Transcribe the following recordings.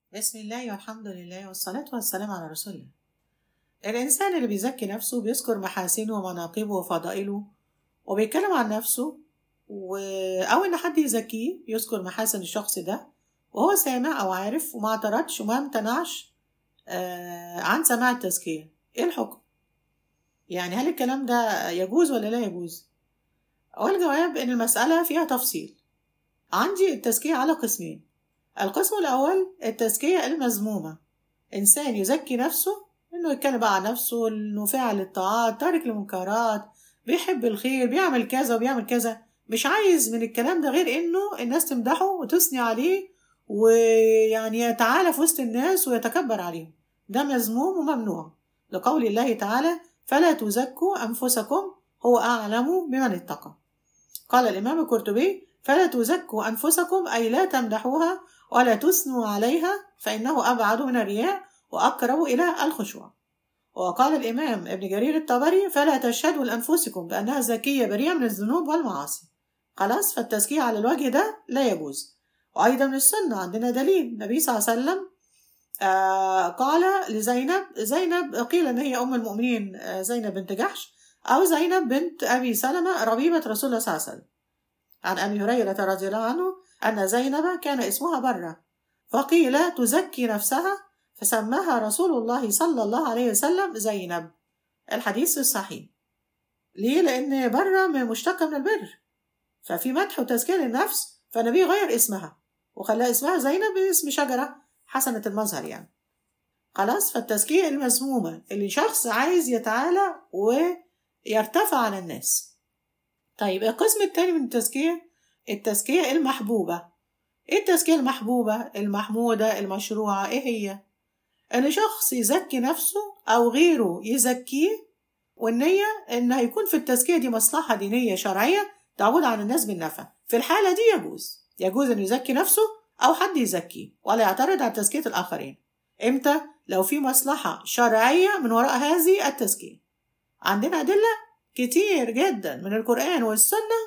بسم الله والحمد لله والصلاة والسلام على رسول الله الإنسان اللي بيزكي نفسه بيذكر محاسنه ومناقبه وفضائله وبيتكلم عن نفسه و... أو إن حد يزكيه يذكر محاسن الشخص ده وهو سامع أو عارف وما اعترضش وما امتنعش آه عن سماع التزكية إيه الحكم؟ يعني هل الكلام ده يجوز ولا لا يجوز؟ والجواب إن المسألة فيها تفصيل عندي التزكية على قسمين القسم الأول التزكية المذمومة إنسان يزكي نفسه إنه يتكلم بقى عن نفسه إنه فاعل الطاعات تارك المنكرات بيحب الخير بيعمل كذا وبيعمل كذا مش عايز من الكلام ده غير إنه الناس تمدحه وتثني عليه ويعني يتعالى في وسط الناس ويتكبر عليهم ده مذموم وممنوع لقول الله تعالى فلا تزكوا أنفسكم هو أعلم بمن اتقى قال الإمام القرطبي فلا تزكوا أنفسكم أي لا تمدحوها ولا تثنوا عليها فإنه أبعد من الرياء وأقرب إلى الخشوع وقال الإمام ابن جرير الطبري فلا تشهدوا لأنفسكم بأنها زكية بريئة من الذنوب والمعاصي خلاص فالتزكية على الوجه ده لا يجوز وأيضا من السنة عندنا دليل النبي صلى الله عليه وسلم آه قال لزينب زينب قيل أن هي أم المؤمنين آه زينب بنت جحش أو زينب بنت أبي سلمة ربيبة رسول الله صلى الله عليه وسلم عن أبي هريرة رضي الله عنه أن زينب كان اسمها برة فقيل تزكي نفسها فسماها رسول الله صلى الله عليه وسلم زينب الحديث الصحيح ليه؟ لأن برة مشتقة من البر ففي مدح وتزكية للنفس فالنبي غير اسمها وخلى اسمها زينب باسم شجرة حسنة المظهر يعني خلاص فالتزكية المذمومة اللي شخص عايز يتعالى ويرتفع عن الناس طيب القسم التاني من التزكية التزكية المحبوبة ايه التزكية المحبوبة المحمودة المشروعة ايه هي ان شخص يزكي نفسه او غيره يزكيه والنية ان هيكون في التزكية دي مصلحة دينية شرعية تعود على الناس بالنفع في الحالة دي يجوز يجوز انه يزكي نفسه او حد يزكيه ولا يعترض على تزكية الاخرين امتى لو في مصلحة شرعية من وراء هذه التزكية عندنا أدلة كتير جدا من القرآن والسنة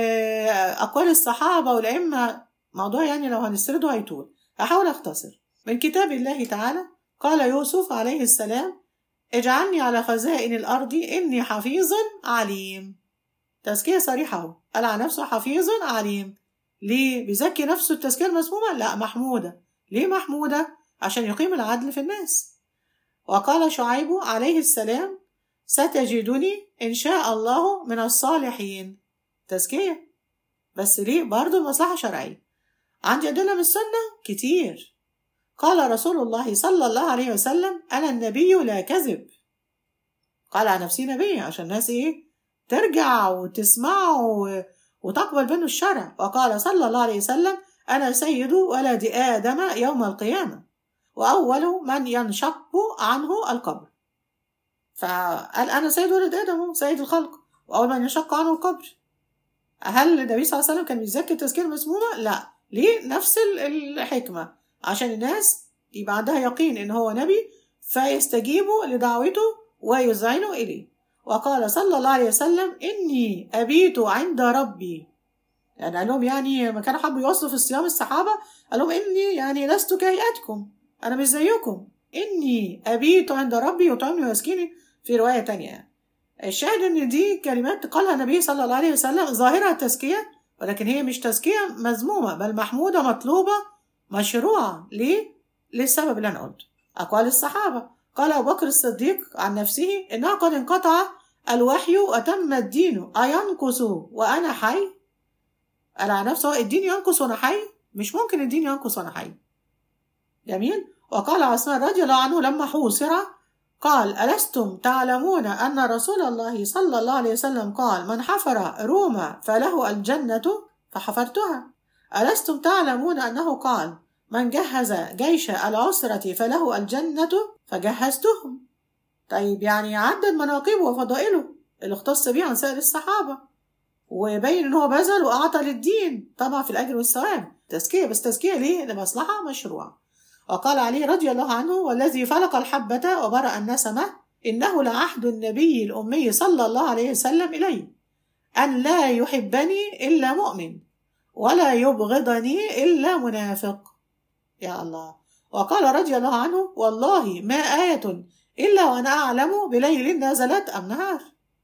وأقوال الصحابة والأئمة موضوع يعني لو هنسرده هيطول أحاول أختصر من كتاب الله تعالى قال يوسف عليه السلام اجعلني على خزائن الأرض إني حفيظ عليم تزكية صريحة اهو قال على نفسه حفيظ عليم ليه بيزكي نفسه التزكية المذمومة لا محمودة ليه محمودة عشان يقيم العدل في الناس وقال شعيب عليه السلام ستجدني إن شاء الله من الصالحين تزكية بس ليه برضه مصلحة شرعية عندي أدلة من السنة كتير قال رسول الله صلى الله عليه وسلم أنا النبي لا كذب قال عن نفسي نبي عشان الناس إيه ترجع وتسمع وتقبل منه الشرع وقال صلى الله عليه وسلم أنا سيد ولد آدم يوم القيامة وأول من ينشق عنه القبر فقال أنا سيد ولد آدم سيد الخلق وأول من ينشق عنه القبر هل النبي صلى الله عليه وسلم كان بيزكي التزكية المسمومة؟ لا ليه؟ نفس الحكمة عشان الناس يبقى عندها يقين إن هو نبي فيستجيبوا لدعوته ويذعنوا إليه وقال صلى الله عليه وسلم إني أبيت عند ربي يعني قال لهم يعني لما كانوا حبوا يوصلوا في الصيام الصحابة قال لهم إني يعني لست كهيئتكم أنا مش زيكم إني أبيت عند ربي يطعمني ويسكيني في رواية تانية يعني. الشاهد إن دي كلمات قالها النبي صلى الله عليه وسلم ظاهرها التزكية ولكن هي مش تزكية مذمومة بل محمودة مطلوبة مشروعة ليه؟ للسبب اللي أنا قلته أقوال الصحابة قال أبو بكر الصديق عن نفسه إنه قد انقطع الوحي وأتم الدين أينقص وأنا حي قال على نفسه الدين ينقص وأنا حي مش ممكن الدين ينقص وأنا حي جميل وقال عثمان رضي الله عنه لما حوصر قال ألستم تعلمون أن رسول الله صلى الله عليه وسلم قال من حفر روما فله الجنة فحفرتها ألستم تعلمون أنه قال من جهز جيش العسرة فله الجنة فجهزتهم طيب يعني عدد مناقبه وفضائله اللي اختص بيه عن سائر الصحابة ويبين ان هو بذل واعطى للدين طبعا في الاجر والثواب تزكيه بس تزكيه ليه لمصلحه مشروعه وقال علي رضي الله عنه والذي فلق الحبة وبرأ النسمة إنه لعهد النبي الأمي صلى الله عليه وسلم إلي أن لا يحبني إلا مؤمن ولا يبغضني إلا منافق يا الله وقال رضي الله عنه والله ما آية إلا وأنا أعلم بليل نزلت أم نهار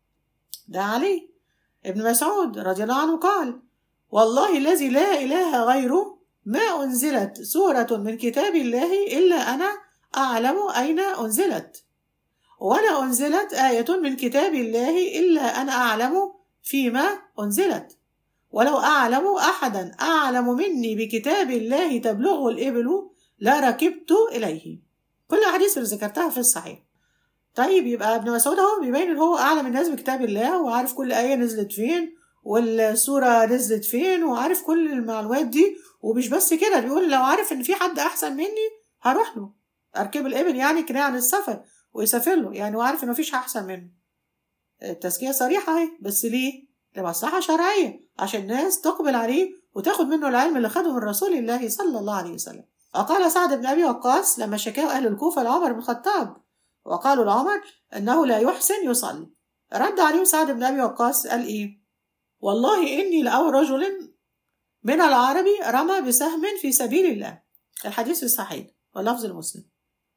ده علي ابن مسعود رضي الله عنه قال والله الذي لا إله غيره ما أنزلت سورة من كتاب الله إلا أنا أعلم أين أنزلت ولا أنزلت آية من كتاب الله إلا أنا أعلم فيما أنزلت ولو أعلم أحدا أعلم مني بكتاب الله تبلغه الإبل لركبت إليه كل الأحاديث اللي ذكرتها في الصحيح طيب يبقى ابن مسعود اهو بيبين ان هو اعلم الناس بكتاب الله وعارف كل ايه نزلت فين والسوره نزلت فين وعارف كل المعلومات دي ومش بس كده بيقول لو عارف ان في حد احسن مني هروح له اركب الابل يعني كنايه عن السفر ويسافر له يعني وعارف ان مفيش احسن منه التزكيه صريحه اهي بس ليه لمصلحه شرعيه عشان الناس تقبل عليه وتاخد منه العلم اللي خده من رسول الله صلى الله عليه وسلم وقال سعد بن ابي وقاص لما شكاه اهل الكوفه لعمر بن الخطاب وقالوا لعمر انه لا يحسن يصلي رد عليهم سعد بن ابي وقاص قال ايه والله اني لاو رجل من العرب رمى بسهم في سبيل الله الحديث في الصحيح واللفظ المسلم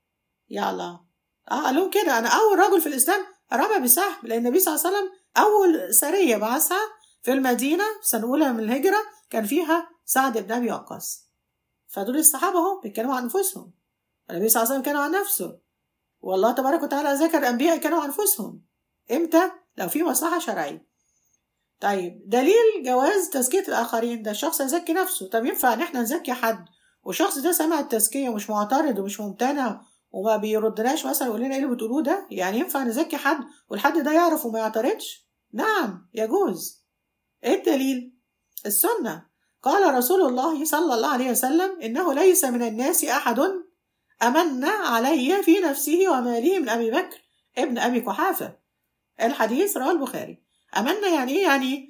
يا الله اه قال لهم كده انا اول رجل في الاسلام رمى بسهم لان النبي صلى الله عليه وسلم اول سريه بعثها في المدينه سنه اولى من الهجره كان فيها سعد بن ابي وقاص فدول الصحابه اهو بيتكلموا عن انفسهم النبي صلى الله عليه وسلم كان عن نفسه والله تبارك وتعالى ذكر الأنبياء كانوا أنفسهم إمتى؟ لو في مصلحة شرعية طيب دليل جواز تزكية الآخرين ده الشخص يزكي نفسه طب ينفع إن إحنا نزكي حد والشخص ده سمع التزكية ومش معترض ومش ممتنع وما بيردناش مثلا يقول لنا إيه اللي بتقولوه ده يعني ينفع نزكي حد والحد ده يعرف وما يعترضش نعم يجوز إيه الدليل؟ السنة قال رسول الله صلى الله عليه وسلم إنه ليس من الناس أحد أمن علي في نفسه وماله من أبي بكر ابن أبي قحافة الحديث رواه البخاري أمن يعني إيه يعني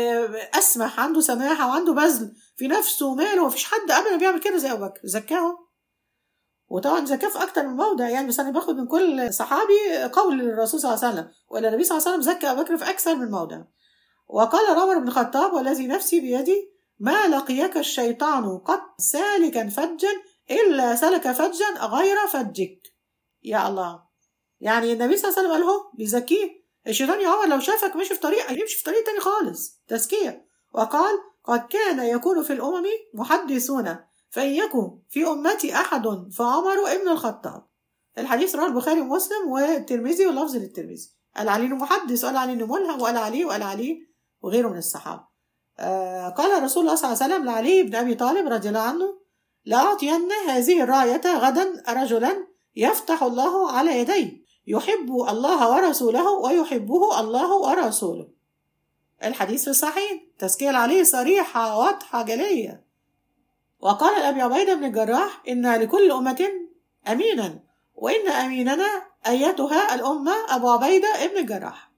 أسمح عنده سماحة وعنده بذل في نفسه وماله ومفيش حد أبدا بيعمل كده زي أبو بكر زكاه وطبعا زكاه في أكتر من موضع يعني بس أنا باخد من كل صحابي قول الرسول صلى الله عليه وسلم ولا النبي صلى الله عليه وسلم زكى أبو بكر في أكثر من موضع وقال عمر بن الخطاب والذي نفسي بيدي ما لقيك الشيطان قط سالكا فجا إلا سلك فجا غير فجك يا الله يعني النبي صلى الله عليه وسلم قال هو بيزكيه الشيطان يا عمر لو شافك ماشي في طريق هيمشي في طريق تاني خالص تزكية وقال قد كان يكون في الأمم محدثون فإن يكن في أمتي أحد فعمر ابن الخطاب الحديث رواه البخاري ومسلم والترمذي واللفظ للترمذي قال عليه انه محدث وقال عليه انه ملهم وقال عليه وقال عليه وغيره من الصحابه آه قال رسول الله صلى الله عليه وسلم لعلي بن ابي طالب رضي الله عنه لأعطين هذه الراية غدا رجلا يفتح الله على يديه يحب الله ورسوله ويحبه الله ورسوله الحديث في الصحيح تزكية عليه صريحة واضحة جلية وقال الأبي عبيدة بن الجراح إن لكل أمة أمينا وإن أميننا أيتها الأمة أبو عبيدة ابن الجراح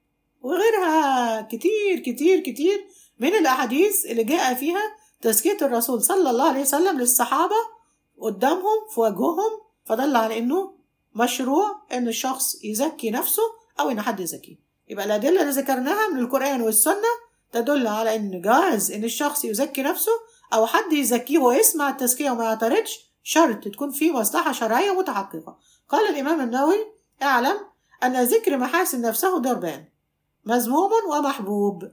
وغيرها كتير كتير كتير من الأحاديث اللي جاء فيها تزكية الرسول صلى الله عليه وسلم للصحابة قدامهم في وجههم فدل على إنه مشروع إن الشخص يزكي نفسه أو إن حد يزكيه يبقى الأدلة اللي ذكرناها من القرآن والسنة تدل على إن جاهز إن الشخص يزكي نفسه أو حد يزكيه ويسمع التزكية وما يعترضش شرط تكون فيه مصلحة شرعية متحققة قال الإمام النووي اعلم أن ذكر محاسن نفسه ضربان مذموم ومحبوب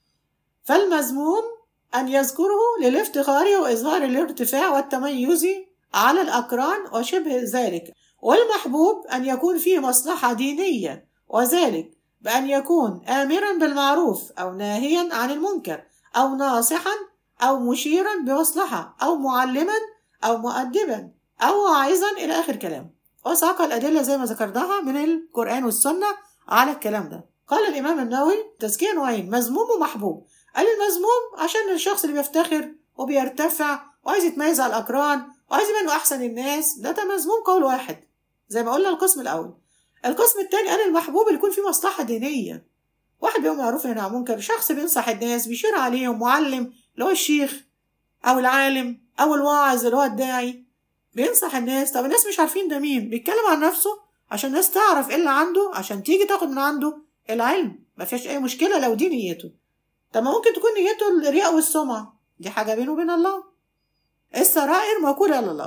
فالمذموم أن يذكره للافتخار وإظهار الارتفاع والتميز على الأقران وشبه ذلك والمحبوب أن يكون فيه مصلحة دينية وذلك بأن يكون آمرا بالمعروف أو ناهيا عن المنكر أو ناصحا أو مشيرا بمصلحة أو معلما أو مؤدبا أو واعظا إلى آخر كلام وساق الأدلة زي ما ذكرناها من القرآن والسنة على الكلام ده قال الإمام النووي تزكية نوعين مذموم ومحبوب قال المذموم عشان الشخص اللي بيفتخر وبيرتفع وعايز يتميز على الأقران وعايز يبان أحسن الناس ده ده مذموم قول واحد زي ما قلنا القسم الأول القسم الثاني قال المحبوب اللي يكون فيه مصلحة دينية واحد بيقوم معروف هنا منكر شخص بينصح الناس بيشير عليهم معلم اللي هو الشيخ أو العالم أو الواعظ اللي هو الداعي بينصح الناس طب الناس مش عارفين ده مين بيتكلم عن نفسه عشان الناس تعرف ايه اللي عنده عشان تيجي تاخد من عنده العلم ما فيش اي مشكله لو دي نيته طب ما ممكن تكون نيته الرياء والسمعه دي حاجه بينه وبين الله السرائر موكوله الى الله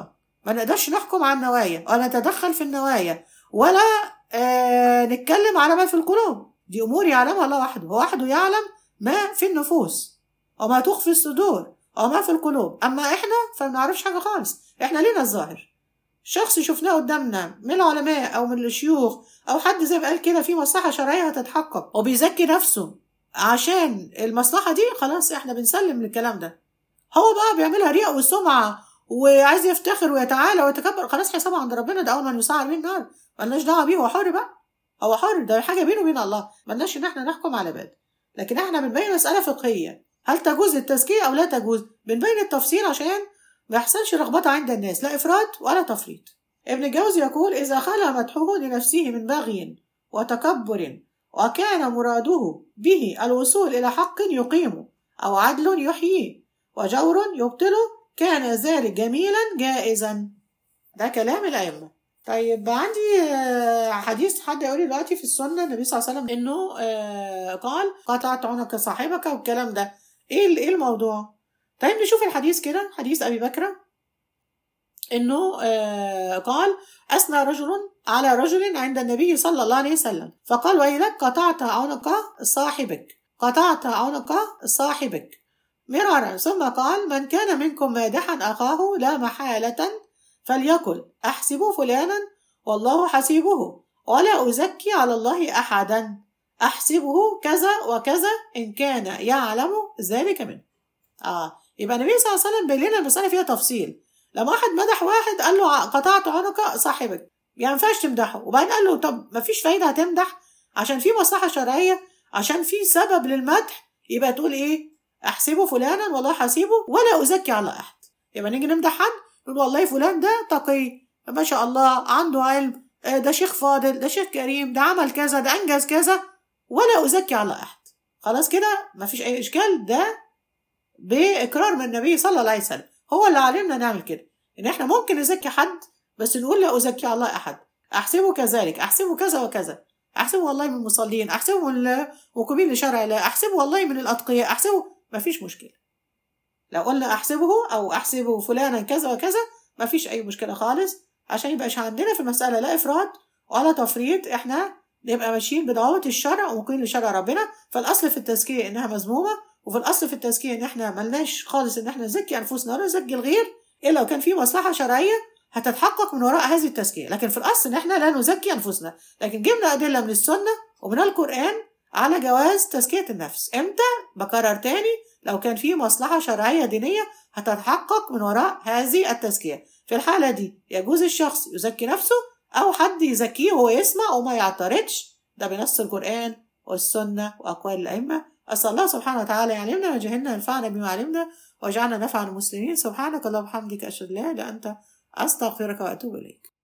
ما نقدرش نحكم على النوايا ولا نتدخل في النوايا ولا آه نتكلم على ما في القلوب دي امور يعلمها الله وحده هو وحده يعلم ما في النفوس وما تخفي الصدور وما في القلوب اما احنا فما نعرفش حاجه خالص احنا لينا الظاهر شخص شفناه قدامنا من العلماء او من الشيوخ او حد زي ما قال كده في مصلحه شرعيه هتتحقق وبيزكي نفسه عشان المصلحه دي خلاص احنا بنسلم للكلام ده هو بقى بيعملها رياء وسمعه وعايز يفتخر ويتعالى ويتكبر خلاص حسابه عند ربنا ده اول ما يسعر بيه النار ملناش دعوه بيه هو حر بقى هو حر ده حاجه بينه وبين الله ملناش ان احنا نحكم على باد لكن احنا بنبين مساله فقهيه هل تجوز التزكيه او لا تجوز بنبين التفصيل عشان ما يحصلش لخبطه عند الناس لا افراط ولا تفريط ابن الجوزي يقول اذا خلا مدحوه لنفسه من بغي وتكبر وكان مراده به الوصول الى حق يقيمه او عدل يحييه وجور يبطله كان ذلك جميلا جائزا ده كلام الأئمة طيب عندي حديث حد يقول دلوقتي في السنة النبي صلى الله عليه وسلم إنه قال قطعت عنق صاحبك والكلام ده إيه إيه الموضوع؟ طيب نشوف الحديث كده حديث أبي بكر إنه قال أثنى رجل على رجل عند النبي صلى الله عليه وسلم فقال ويلك قطعت عنق صاحبك قطعت عنق صاحبك مرارا ثم قال من كان منكم مادحا أخاه لا محالة فليقل أحسب فلانا والله حسيبه ولا أزكي على الله أحدا أحسبه كذا وكذا إن كان يعلم ذلك منه آه يبقى النبي صلى الله عليه وسلم بين لنا المسألة فيها تفصيل لما واحد مدح واحد قال له قطعت عنق صاحبك يعني ما ينفعش تمدحه وبعدين قال له طب ما فيش فايدة هتمدح عشان في مصلحة شرعية عشان في سبب للمدح يبقى تقول إيه احسبه فلانا والله حسيبه ولا ازكي على احد يبقى نيجي نمدح حد نقول والله فلان ده تقي ما شاء الله عنده علم ده شيخ فاضل ده شيخ كريم ده عمل كذا ده انجز كذا ولا ازكي على احد خلاص كده ما فيش اي اشكال ده باقرار من النبي صلى الله عليه وسلم هو اللي علمنا نعمل كده ان احنا ممكن نزكي حد بس نقول لا ازكي على الله احد احسبه كذلك احسبه كذا وكذا احسبه والله من المصلين احسبه من المقيمين لشرع الله احسبه والله من الاتقياء احسبه مفيش مشكلة لو قلنا أحسبه أو أحسبه فلانا كذا وكذا مفيش أي مشكلة خالص عشان يبقاش عندنا في المسألة لا إفراط ولا تفريط إحنا نبقى ماشيين بضوابط الشرع ومقيم لشرع ربنا فالأصل في التزكية إنها مذمومة وفي الأصل في التزكية إن إحنا ملناش خالص إن إحنا نزكي أنفسنا ولا نزكي الغير إلا لو كان في مصلحة شرعية هتتحقق من وراء هذه التزكية لكن في الأصل إن إحنا لا نزكي أنفسنا لكن جبنا أدلة من السنة ومن القرآن على جواز تزكية النفس إمتى؟ بكرر تاني لو كان في مصلحة شرعية دينية هتتحقق من وراء هذه التزكية في الحالة دي يجوز الشخص يزكي نفسه أو حد يزكيه وهو يسمع وما يعترضش ده بنص القرآن والسنة وأقوال الأئمة أسأل الله سبحانه وتعالى يعلمنا ما جهلنا ينفعنا بما علمنا واجعلنا نفع المسلمين سبحانك اللهم وبحمدك أشهد لا إله إلا أنت أستغفرك وأتوب إليك